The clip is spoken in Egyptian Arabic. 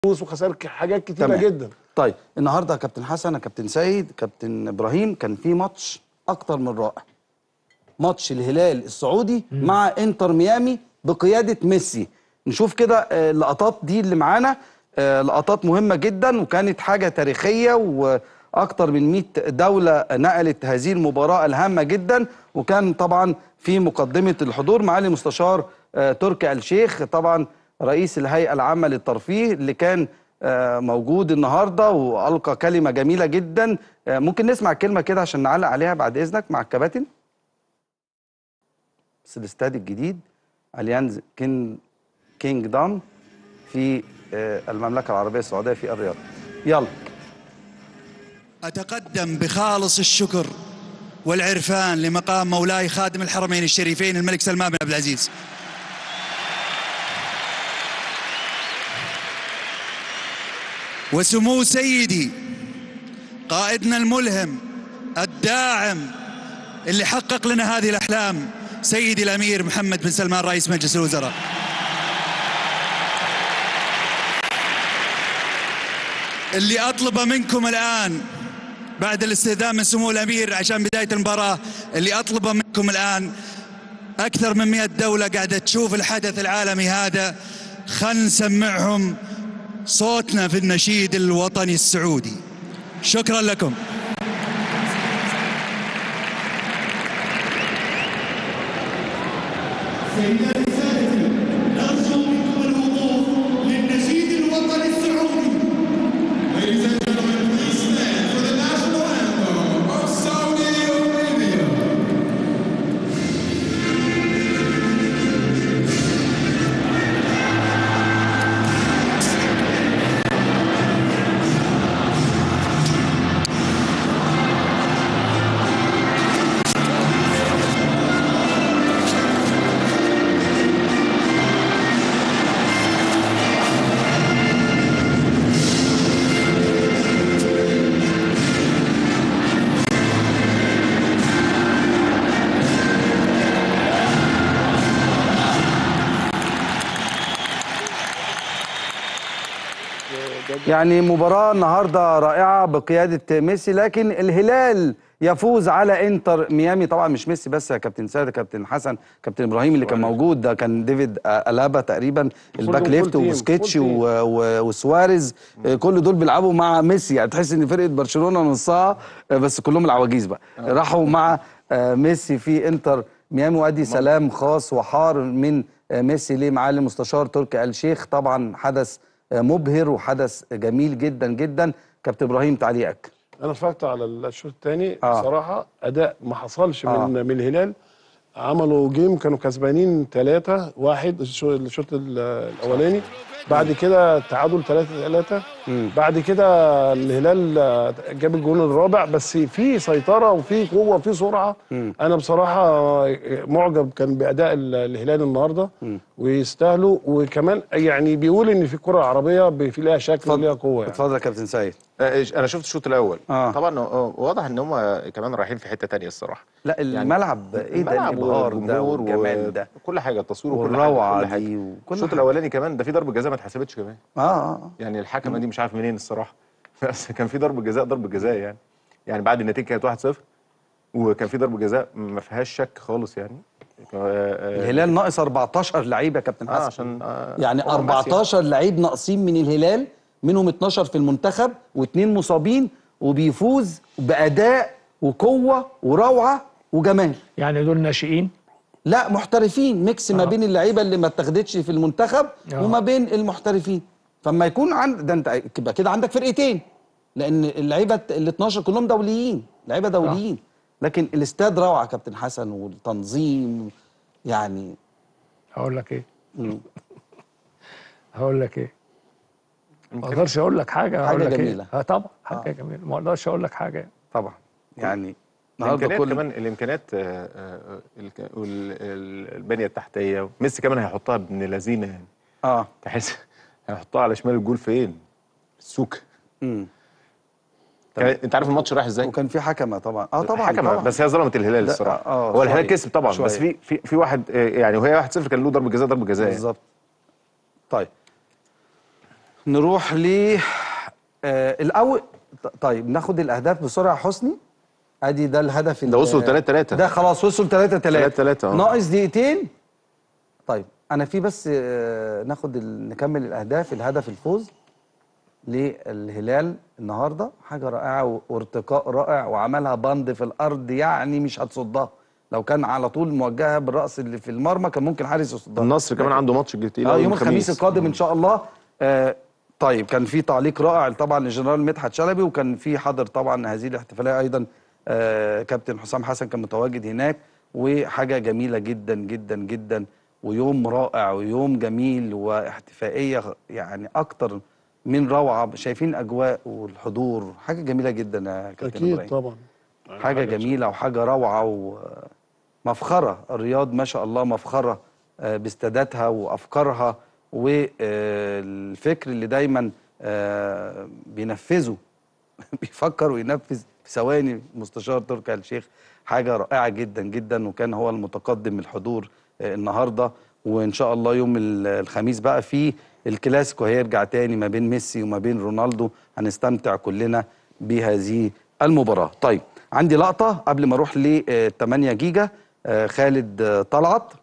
فلوس وخسائر ك- حاجات كتيره تمام. جدا طيب النهارده يا كابتن حسن يا كابتن سيد كابتن ابراهيم كان في ماتش اكتر من رائع ماتش الهلال السعودي مع انتر ميامي بقياده ميسي نشوف كده آه، اللقطات دي اللي معانا آه، لقطات مهمه جدا وكانت حاجه تاريخيه واكتر من 100 دوله نقلت هذه المباراه الهامه جدا وكان طبعا في مقدمه الحضور معالي المستشار آه، تركي آل الشيخ طبعا رئيس الهيئه العامه للترفيه اللي كان آه، موجود النهارده والقى كلمه جميله جدا آه، ممكن نسمع كلمه كده عشان نعلق عليها بعد اذنك مع الكباتن بس الاستاد الجديد اليانز كين كينج دام في آه، المملكه العربيه السعوديه في الرياض يلا أتقدم بخالص الشكر والعرفان لمقام مولاي خادم الحرمين الشريفين الملك سلمان بن عبد العزيز وسمو سيدي قائدنا الملهم الداعم اللي حقق لنا هذه الأحلام سيدي الأمير محمد بن سلمان رئيس مجلس الوزراء اللي أطلبه منكم الآن بعد الاستئذان من سمو الأمير عشان بداية المباراة اللي أطلبه منكم الآن أكثر من 100 دولة قاعدة تشوف الحدث العالمي هذا خل نسمعهم صوتنا في النشيد الوطني السعودي شكرا لكم نرجو منكم الوقوف للنشيد الوطني السعودي. Ladies and gentlemen, please stand for the national anthem of Saudi Arabia. يعني مباراة النهاردة رائعة بقيادة ميسي لكن الهلال يفوز على انتر ميامي طبعا مش ميسي بس يا كابتن سيد يا كابتن حسن كابتن ابراهيم اللي كان موجود ده كان ديفيد آه، الابا تقريبا الباك فول ليفت تيم، وبوسكيتش فول تيم. و- و- وسواريز آه، كل دول بيلعبوا مع ميسي يعني تحس ان فرقة برشلونة نصها آه، بس كلهم العواجيز بقى راحوا مع آه، ميسي في انتر ميامي وادي سلام خاص وحار من آه، ميسي لمعالي المستشار تركي آل الشيخ طبعا حدث آه، مبهر وحدث جميل جدا جدا كابتن ابراهيم تعليقك انا اتفرجت على الشوط الثاني آه. بصراحه اداء ما حصلش آه. من من الهلال عملوا جيم كانوا كسبانين ثلاثة واحد الشو- الشوط ال- الاولاني بعد كده تعادل ثلاثة ثلاثة بعد كده الهلال آه، جاب الجون الرابع بس في سيطرة وفي قوة وفي سرعة انا بصراحة آه، معجب كان باداء ال- الهلال النهارده ويستاهلوا وكمان يعني بيقول ان في كرة عربية بي- في لها شكل وليها قوة يعني. اتفضل يا كابتن سيد آه، انا شفت الشوط الاول آه. طبعا آه، واضح ان هم كمان رايحين في حته تانية الصراحه لا الملعب ايه ده الملعب الابهار ده والجمهور والجمال ده وكل حاجه التصوير وكل والروعة حاجه كل حاجه دي وكل الشوط حاجة. الاولاني كمان ده في ضربه جزاء ما اتحسبتش كمان اه اه يعني الحكمه دي مش عارف منين الصراحه بس كان في ضربه جزاء ضربه جزاء يعني يعني بعد النتيجه كانت 1-0 وكان في ضربه جزاء ما فيهاش شك خالص يعني آه، آه، الهلال ناقص 14 لعيب يا كابتن اه حسن عشان آه يعني هو ماشي. 14 لعيب ناقصين من الهلال منهم 12 في المنتخب واثنين مصابين وبيفوز باداء وقوه وروعه وجمال يعني دول ناشئين لا محترفين ميكس ما بين اللعيبه اللي ما اتاخدتش في المنتخب آه. وما بين المحترفين فما يكون عند ده انت يبقى كده عندك فرقتين لان اللعيبه ال 12 كلهم دوليين لعيبه دوليين لكن الاستاد روعه يا كابتن حسن والتنظيم يعني هقول لك ايه هقول لك ايه ما اقدرش اقول لك حاجه حاجة هقول لك جميلة. ايه اه طبعا حاجه جميله ما اقدرش اقول لك حاجه طبعا يعني النهارده الامكانيات كل كمان الامكانيات آه، آه، الك- وال- ال- البنيه التحتيه ميسي كمان هيحطها ابن لذينه يعني اه تحس هيحطها على شمال الجول فين؟ السوق امم كان- انت عارف الماتش رايح ازاي؟ وكان في حكمه طبعا اه طبعا حكمة طبعا بس هي ظلمت الهلال ده- الصراحه آه، هو الهلال شوية. كسب طبعا بس شوية. في في في واحد آه، يعني وهي 1-0 كان له ضربه جزاء ضربه جزاء يعني. بالظبط طيب نروح ل آه الاول ط- طيب ناخد الاهداف بسرعه يا حسني ادي ده الهدف ده وصلوا 3-3. ده خلاص وصل 3 3 3-3 اه. ناقص دقيقتين طيب انا في بس آه ناخد ال... نكمل الاهداف الهدف الفوز للهلال النهارده حاجه رائعه و- وارتقاء رائع وعملها بند في الارض يعني مش هتصدها لو كان على طول موجهه بالراس اللي في المرمى كان ممكن حارس يصدها النصر كمان عنده ماتش تقيل اه أوي يوم الخميس القادم ان شاء الله آه طيب كان في تعليق رائع طبعا للجنرال مدحت شلبي وكان في حاضر طبعا هذه الاحتفاليه ايضا آه كابتن حسام حسن كان متواجد هناك وحاجه جميله جدا جدا جدا ويوم رائع ويوم جميل واحتفائيه يعني اكتر من روعه شايفين اجواء والحضور حاجه جميله جدا يا كابتن اكيد إبراهيم. طبعا حاجه جميله وحاجه روعه ومفخره الرياض ما شاء الله مفخره آه، باستاداتها وافكارها والفكر اللي دايما آه، بينفذه بيفكر وينفذ في ثواني مستشار تركي آل الشيخ حاجه رائعه جدا جدا وكان هو المتقدم الحضور آه، النهارده وان شاء الله يوم ال- الخميس بقى في الكلاسيكو هيرجع تاني ما بين ميسي وما بين رونالدو هنستمتع كلنا بهذه المباراه طيب عندي لقطه قبل ما اروح ل 8 جيجا آه، خالد آه، طلعت